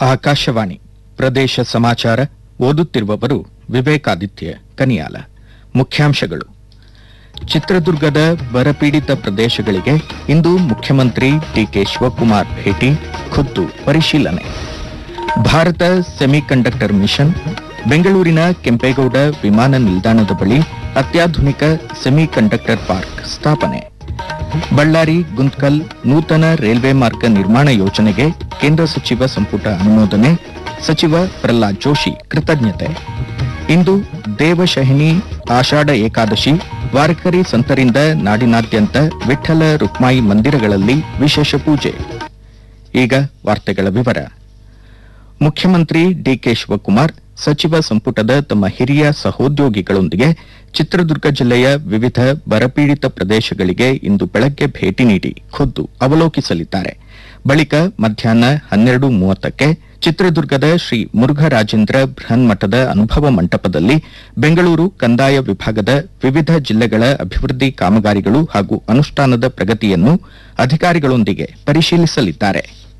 ಆಕಾಶವಾಣಿ ಪ್ರದೇಶ ಸಮಾಚಾರ ಓದುತ್ತಿರುವವರು ವಿವೇಕಾದಿತ್ಯ ಕನಿಯಾಲ ಮುಖ್ಯಾಂಶಗಳು ಚಿತ್ರದುರ್ಗದ ಬರಪೀಡಿತ ಪ್ರದೇಶಗಳಿಗೆ ಇಂದು ಮುಖ್ಯಮಂತ್ರಿ ಡಿಕೆ ಶಿವಕುಮಾರ್ ಭೇಟಿ ಖುದ್ದು ಪರಿಶೀಲನೆ ಭಾರತ ಸೆಮಿಕಂಡಕ್ಟರ್ ಮಿಷನ್ ಬೆಂಗಳೂರಿನ ಕೆಂಪೇಗೌಡ ವಿಮಾನ ನಿಲ್ದಾಣದ ಬಳಿ ಅತ್ಯಾಧುನಿಕ ಸೆಮಿಕಂಡಕ್ಟರ್ ಪಾರ್ಕ್ ಸ್ಥಾಪನೆ ಬಳ್ಳಾರಿ ಗುಂತ್ಕಲ್ ನೂತನ ರೈಲ್ವೆ ಮಾರ್ಗ ನಿರ್ಮಾಣ ಯೋಜನೆಗೆ ಕೇಂದ್ರ ಸಚಿವ ಸಂಪುಟ ಅನುಮೋದನೆ ಸಚಿವ ಪ್ರಹ್ಲಾದ್ ಜೋಶಿ ಕೃತಜ್ಞತೆ ಇಂದು ದೇವಶಹಿನಿ ಆಷಾಢ ಏಕಾದಶಿ ವಾರಕರಿ ಸಂತರಿಂದ ನಾಡಿನಾದ್ಯಂತ ವಿಠ್ಠಲ ರುಕ್ಮಾಯಿ ಮಂದಿರಗಳಲ್ಲಿ ವಿಶೇಷ ಪೂಜೆ ಈಗ ವಾರ್ತೆಗಳ ವಿವರ ಮುಖ್ಯಮಂತ್ರಿ ಡಿಕೆ ಶಿವಕುಮಾರ್ ಸಚಿವ ಸಂಪುಟದ ತಮ್ಮ ಹಿರಿಯ ಸಹೋದ್ಯೋಗಿಗಳೊಂದಿಗೆ ಚಿತ್ರದುರ್ಗ ಜಿಲ್ಲೆಯ ವಿವಿಧ ಬರಪೀಡಿತ ಪ್ರದೇಶಗಳಿಗೆ ಇಂದು ಬೆಳಗ್ಗೆ ಭೇಟಿ ನೀಡಿ ಖುದ್ದು ಅವಲೋಕಿಸಲಿದ್ದಾರೆ ಬಳಿಕ ಮಧ್ಯಾಹ್ನ ಹನ್ನೆರಡು ಮೂವತ್ತಕ್ಕೆ ಚಿತ್ರದುರ್ಗದ ಶ್ರೀ ಮುರುಘರಾಜೇಂದ್ರ ಬೃಹನ್ಮಠದ ಅನುಭವ ಮಂಟಪದಲ್ಲಿ ಬೆಂಗಳೂರು ಕಂದಾಯ ವಿಭಾಗದ ವಿವಿಧ ಜಿಲ್ಲೆಗಳ ಅಭಿವೃದ್ಧಿ ಕಾಮಗಾರಿಗಳು ಹಾಗೂ ಅನುಷ್ಠಾನದ ಪ್ರಗತಿಯನ್ನು ಅಧಿಕಾರಿಗಳೊಂದಿಗೆ ಪರಿಶೀಲಿಸಲಿದ್ದಾರೆ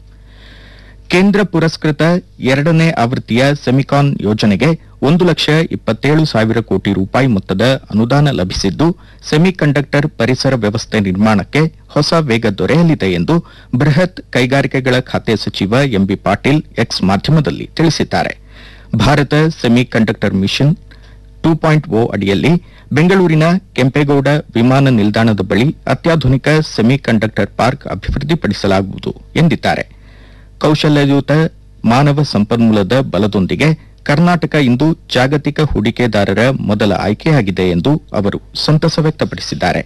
ಕೇಂದ್ರ ಪುರಸ್ಕೃತ ಎರಡನೇ ಆವೃತ್ತಿಯ ಸೆಮಿಕಾನ್ ಯೋಜನೆಗೆ ಒಂದು ಲಕ್ಷ ಇಪ್ಪತ್ತೇಳು ಸಾವಿರ ಕೋಟಿ ರೂಪಾಯಿ ಮೊತ್ತದ ಅನುದಾನ ಲಭಿಸಿದ್ದು ಸೆಮಿಕಂಡಕ್ಟರ್ ಪರಿಸರ ವ್ಯವಸ್ಥೆ ನಿರ್ಮಾಣಕ್ಕೆ ಹೊಸ ವೇಗ ದೊರೆಯಲಿದೆ ಎಂದು ಬೃಹತ್ ಕೈಗಾರಿಕೆಗಳ ಖಾತೆ ಸಚಿವ ಎಂಬಿ ಪಾಟೀಲ್ ಎಕ್ಸ್ ಮಾಧ್ಯಮದಲ್ಲಿ ತಿಳಿಸಿದ್ದಾರೆ Bharat semiconductor mission two point O ಅಡಿಯಲ್ಲಿ ಬೆಂಗಳೂರಿನ ಕೆಂಪೇಗೌಡ ವಿಮಾನ ನಿಲ್ದಾಣದ ಬಳಿ ಅತ್ಯಾಧುನಿಕ ಸೆಮಿಕಂಡಕ್ಟರ್ ಪಾರ್ಕ್ ಅಭಿವೃದ್ಧಿಪಡಿಸಲಾಗುವುದು ಎಂದಿದ್ದಾರೆ ಕೌಶಲ್ಯಯುತ ಮಾನವ ಸಂಪನ್ಮೂಲದ ಬಲದೊಂದಿಗೆ ಕರ್ನಾಟಕ ಇಂದು ಜಾಗತಿಕ ಹೂಡಿಕೆದಾರರ ಮೊದಲ ಆಯ್ಕೆಯಾಗಿದೆ ಎಂದು ಅವರು ಸಂತಸ ವ್ಯಕ್ತಪಡಿಸಿದ್ದಾರೆ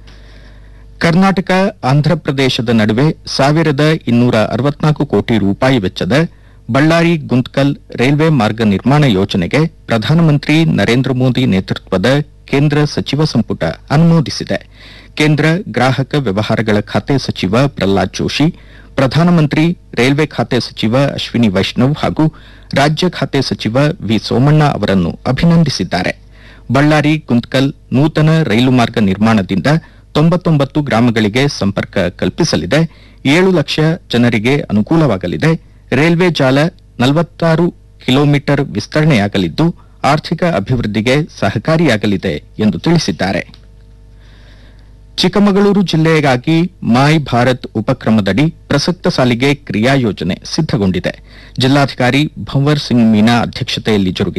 ಕರ್ನಾಟಕ ಆಂಧ್ರಪ್ರದೇಶದ ನಡುವೆ ಸಾವಿರದ ಇನ್ನೂರ ಅರವತ್ನಾಲ್ಕು ಕೋಟಿ ರೂಪಾಯಿ ವೆಚ್ಚದ ಬಳ್ಳಾರಿ ಗುಂತ್ಕಲ್ ರೈಲ್ವೆ ಮಾರ್ಗ ನಿರ್ಮಾಣ ಯೋಜನೆಗೆ ಪ್ರಧಾನಮಂತ್ರಿ ನರೇಂದ್ರ ಮೋದಿ ನೇತೃತ್ವದ ಕೇಂದ್ರ ಸಚಿವ ಸಂಪುಟ ಅನುಮೋದಿಸಿದೆ ಕೇಂದ್ರ ಗ್ರಾಹಕ ವ್ಯವಹಾರಗಳ ಖಾತೆ ಸಚಿವ ಪ್ರಹ್ಲಾದ್ ಜೋಶಿ ಪ್ರಧಾನಮಂತ್ರಿ ರೈಲ್ವೆ ಖಾತೆ ಸಚಿವ ಅಶ್ವಿನಿ ವೈಷ್ಣವ್ ಹಾಗೂ ರಾಜ್ಯ ಖಾತೆ ಸಚಿವ ವಿ ಸೋಮಣ್ಣ ಅವರನ್ನು ಅಭಿನಂದಿಸಿದ್ದಾರೆ ಬಳ್ಳಾರಿ ಕುಂತ್ಕಲ್ ನೂತನ ರೈಲು ಮಾರ್ಗ ನಿರ್ಮಾಣದಿಂದ ತೊಂಬತ್ತೊಂಬತ್ತು ಗ್ರಾಮಗಳಿಗೆ ಸಂಪರ್ಕ ಕಲ್ಪಿಸಲಿದೆ ಏಳು ಲಕ್ಷ ಜನರಿಗೆ ಅನುಕೂಲವಾಗಲಿದೆ ರೈಲ್ವೆ ಜಾಲ ನಲವತ್ತಾರು ಕಿಲೋಮೀಟರ್ ವಿಸ್ತರಣೆಯಾಗಲಿದ್ದು ಆರ್ಥಿಕ ಅಭಿವೃದ್ಧಿಗೆ ಸಹಕಾರಿಯಾಗಲಿದೆ ಎಂದು ತಿಳಿಸಿದ್ದಾರೆ ಚಿಕ್ಕಮಗಳೂರು ಜಿಲ್ಲೆಗಾಗಿ ಮಾಯ್ ಭಾರತ್ ಉಪಕ್ರಮದಡಿ ಪ್ರಸಕ್ತ ಸಾಲಿಗೆ ಕ್ರಿಯಾ ಯೋಜನೆ ಸಿದ್ದಗೊಂಡಿದೆ ಜಿಲ್ಲಾಧಿಕಾರಿ ಭಂವರ್ ಸಿಂಗ್ ಮೀನಾ ಅಧ್ಯಕ್ಷತೆಯಲ್ಲಿ ಜರುಗಿದ